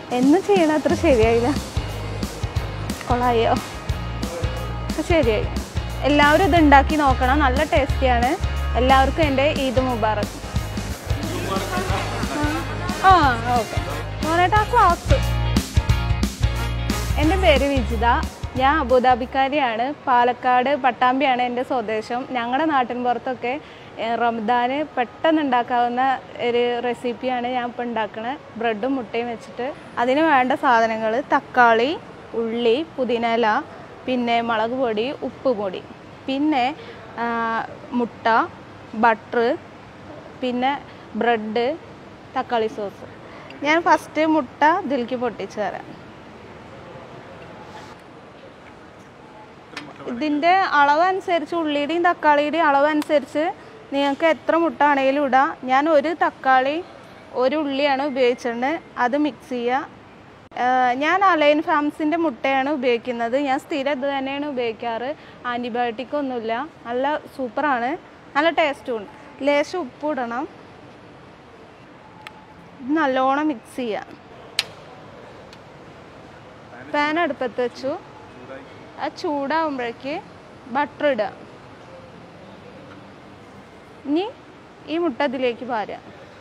എന്ന് ചെയ്യണ അത്ര ശരിയായില്ല കൊള്ളായോ ഇപ്പൊ ശരിയായി എല്ലാവരും ഇത് ഉണ്ടാക്കി നോക്കണം നല്ല ടേസ്റ്റിയാണ് എല്ലാവർക്കും എൻ്റെ ഈദ് മുബാറക് ആ ഓക്കെ മോനേട്ടാ ക്ലാസ് എൻ്റെ പേര് വിജിത ഞാൻ അബുദാബിക്കാരിയാണ് പാലക്കാട് പട്ടാമ്പിയാണ് എൻ്റെ സ്വദേശം ഞങ്ങളുടെ നാട്ടിൻ പുറത്തൊക്കെ ഏഹ്, റംദാന് പെട്ടെന്ന് ഉണ്ടാക്കാവുന്ന ഒരു റെസിപ്പിയാണ് ഞാൻ ഇപ്പോൾ ഉണ്ടാക്കുന്നത് ബ്രെഡും മുട്ടയും വെച്ചിട്ട് അതിന് വേണ്ട സാധനങ്ങൾ തക്കാളി ഉള്ളി പുതിനയില പിന്നെ മുളക് പൊടി ഉപ്പ് പൊടി പിന്നെ ആ, മുട്ട ബട്ടർ പിന്നെ ബ്രെഡ് തക്കാളി സോസ് ഞാൻ ഫസ്റ്റ് മുട്ട ഇതിലേക്ക് പൊട്ടിച്ച് തരാം ഇതിൻ്റെ അളവനുസരിച്ച് ഉള്ളിയുടെയും തക്കാളിയുടെയും അളവനുസരിച്ച് നിങ്ങൾക്ക് എത്ര മുട്ട ആണെങ്കിലും ഇടാം ഞാൻ ഒരു തക്കാളി ഒരു ഉള്ളിയാണ് ഉപയോഗിച്ചിട്ടുണ്ട് അത് മിക്സ് ചെയ്യുക ആഹ് ഞാൻ അലൈൻ ഫാംസിൻ്റെ മുട്ടയാണ് ഉപയോഗിക്കുന്നത് ഞാൻ സ്ഥിരം ഇത് തന്നെയാണ് ഉപയോഗിക്കാറ് ആൻറ്റിബയോട്ടിക് ഒന്നുമില്ല നല്ല സൂപ്പറാണ് നല്ല ടേസ്റ്റും ഉണ്ട് ലേശം ഉപ്പ് ഇടണം ഇത് നല്ലോണം മിക്സ് ചെയ്യാം പാൻ അടുപ്പത്ത് വെച്ചു ആ ചൂടാവുമ്പോഴേക്ക് ബട്ടർ ഇടുക ഇനി ഈ മുട്ട ഇതിലേക്ക് പാരുക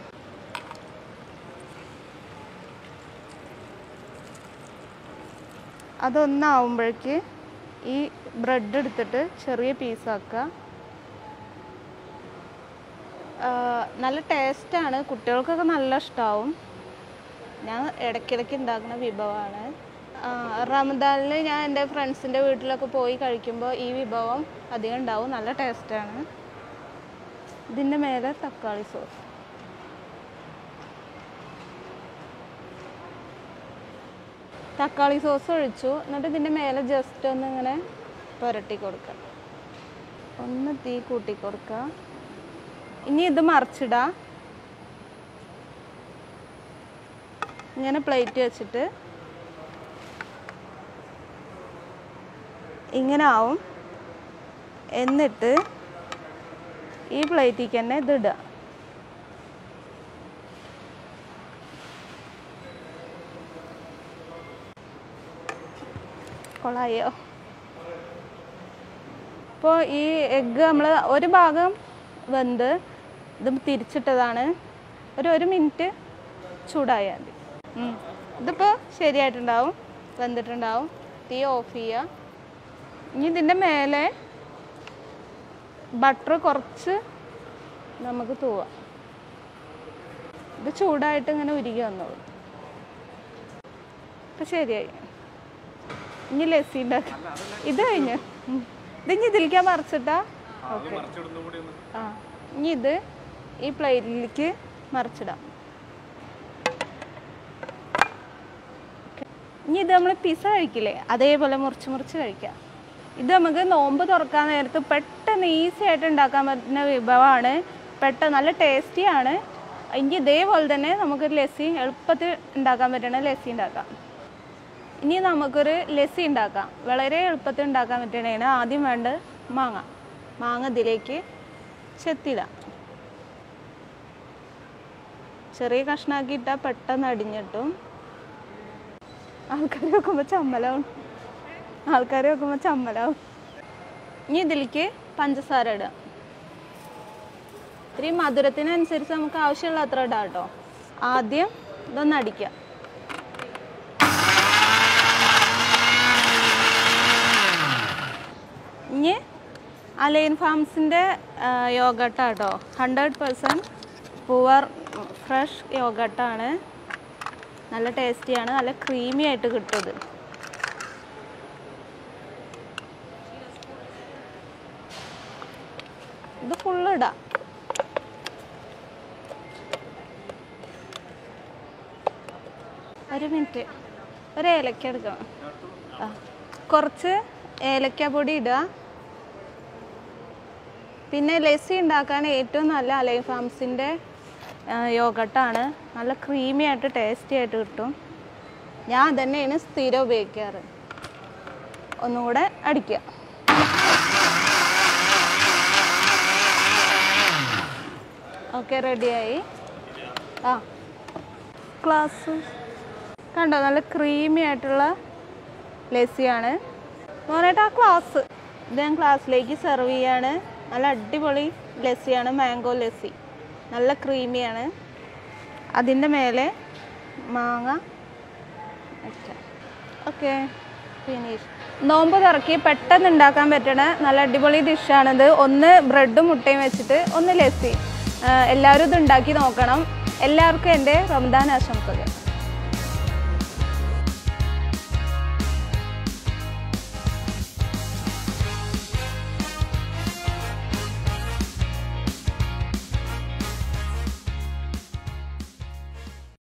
അതൊന്നാവുമ്പോഴേക്ക് ഈ ബ്രെഡ് എടുത്തിട്ട് ചെറിയ പീസാക്കുക നല്ല ടേസ്റ്റാണ് കുട്ടികൾക്കൊക്കെ നല്ല ഇഷ്ടമാവും ഞാൻ ഇടയ്ക്കിടയ്ക്ക് ഉണ്ടാക്കുന്ന വിഭവമാണ് ആ, റമദാനിൽ ഞാൻ എൻ്റെ ഫ്രണ്ട്സിൻ്റെ വീട്ടിലൊക്കെ പോയി കഴിക്കുമ്പോൾ ഈ വിഭവം അധികം ഉണ്ടാവും നല്ല ടേസ്റ്റാണ് ഇതിൻ്റെ മേലെ തക്കാളി സോസ് തക്കാളി സോസ് ഒഴിച്ചു എന്നിട്ട് ഇതിൻ്റെ മേലെ ജസ്റ്റ് ഒന്ന് ഇങ്ങനെ പുരട്ടി കൊടുക്കുക ഒന്ന് തീ കൂട്ടി കൊടുക്കുക ഇനി ഇത് മറിച്ചിടാം ഇങ്ങനെ പ്ലേറ്റ് വെച്ചിട്ട് ഇങ്ങനെ ആവും എന്നിട്ട് ഈ പ്ലേറ്റിലേക്ക് തന്നെ ഇത് ഇടുക കൊള്ളായോ ഇപ്പോൾ ഈ എഗ്ഗ് നമ്മൾ ഒരു ഭാഗം വെന്ത് ഇത് തിരിച്ചിട്ടതാണ് ഒരു ഒരു മിനിറ്റ് ചൂടായാൽ മതി ഉം. ഇതിപ്പോൾ ശരിയായിട്ടുണ്ടാവും വെന്തിട്ടുണ്ടാവും തീ ഓഫ് ചെയ്യുക ഇനി ഇതിൻ്റെ മേലെ ബട്ടർ കുറച്ച് നമുക്ക് തൂവാം ഇത് ചൂടായിട്ട് ഇങ്ങനെ ഉരുകി വന്നോളൂ ഇപ്പം ശരിയായി ഇനി ലസ്സി ഉണ്ടാക്കാം ഇത് കഴിഞ്ഞു ഉം. ഇത് ഇനി ഇതിലേക്ക് മറിച്ചിട്ടാ ഓക്കെ ആ ഇനി ഇത് ഈ പ്ലേറ്റിലേക്ക് മറിച്ചിടാം ഇനി ഇത് നമ്മൾ പിസ കഴിക്കില്ലേ അതേപോലെ മുറിച്ച് മുറിച്ച് കഴിക്കാം ഇത് നമുക്ക് നോമ്പ് തുറക്കാൻ നേരത്ത് പെട്ടെന്ന് ഈസി ആയിട്ട് ഉണ്ടാക്കാൻ പറ്റുന്ന വിഭവമാണ് പെട്ടെന്ന് നല്ല ടേസ്റ്റിയാണ് ഇനി ഇതേപോലെ തന്നെ നമുക്കൊരു ലസ്സി എളുപ്പത്തിൽ ഉണ്ടാക്കാൻ പറ്റുന്ന ലസ്സി ഉണ്ടാക്കാം ഇനി നമുക്കൊരു ലസ്സി ഉണ്ടാക്കാം വളരെ എളുപ്പത്തിൽ ഉണ്ടാക്കാൻ പറ്റണതാണ് ആദ്യം വേണ്ടത് മാങ്ങ മാങ്ങ ഇതിലേക്ക് ചെത്തിടാം ചെറിയ കഷ്ണാക്കി ഇട്ടാൽ പെട്ടെന്ന് അടിഞ്ഞിട്ടും ആൾക്കാർ വെക്കുമ്പോൾ ചമ്മലാവും ആൾക്കാർ വെക്കുമ്പോൾ ചമ്മലാവും ഇനി ഇതിലേക്ക് പഞ്ചസാര ഇടുക ഇത്തിരി മധുരത്തിനനുസരിച്ച് നമുക്ക് ആവശ്യമുള്ള അത്ര ഇടാം കേട്ടോ ആദ്യം ഇതൊന്ന് അടിക്കുക ഇനി അലൈൻ ഫാംസിൻ്റെ യോഗട്ടാട്ടോ ഹൺഡ്രഡ് പെർസെൻറ്റ് പുവർ ഫ്രഷ് യോഗട്ടാണ് നല്ല ടേസ്റ്റിയാണ് നല്ല ക്രീമി ആയിട്ട് കിട്ടും ഇത് ഇത് ഫുള്ള് ഇടാം ഒരു മിനിറ്റ് ഒരു ഏലക്ക എടുക്കണം ആ കുറച്ച് ഏലക്ക പൊടി ഇടുക പിന്നെ ലസ്സി ഉണ്ടാക്കാൻ ഏറ്റവും നല്ല അലൈ ഫാംസിൻ്റെ യോഗട്ടാണ് നല്ല ക്രീമി ആയിട്ട് ടേസ്റ്റി ആയിട്ട് കിട്ടും ഞാൻ അതന്നെയാണ് സ്ഥിരം ഉപയോഗിക്കാറ് ഒന്നുകൂടെ അടിക്കുക ഓക്കെ റെഡിയായി ആ ക്ലാസ് കണ്ടോ നല്ല ക്രീമി ആയിട്ടുള്ള ലസ്സിയാണ് മോനായിട്ട് ആ ക്ലാസ് ഇത് ഞാൻ ക്ലാസ്സിലേക്ക് സെർവ് ചെയ്യാണ് നല്ല അടിപൊളി ലസ്സിയാണ് മാംഗോ ലസ്സി നല്ല ക്രീമിയാണ് അതിൻ്റെ മേലെ മാങ്ങ ഓക്കെ ഫിനിഷ് നോമ്പ് തുറക്കി പെട്ടെന്ന് ഉണ്ടാക്കാൻ പറ്റണ നല്ല അടിപൊളി ഡിഷാണിത് ഒന്ന് ബ്രെഡും മുട്ടയും വെച്ചിട്ട് ഒന്ന് ലസ്സി എല്ലാവരും ഇത് ഉണ്ടാക്കി നോക്കണം എല്ലാവർക്കും എൻ്റെ റംദാൻ ആശംസകൾ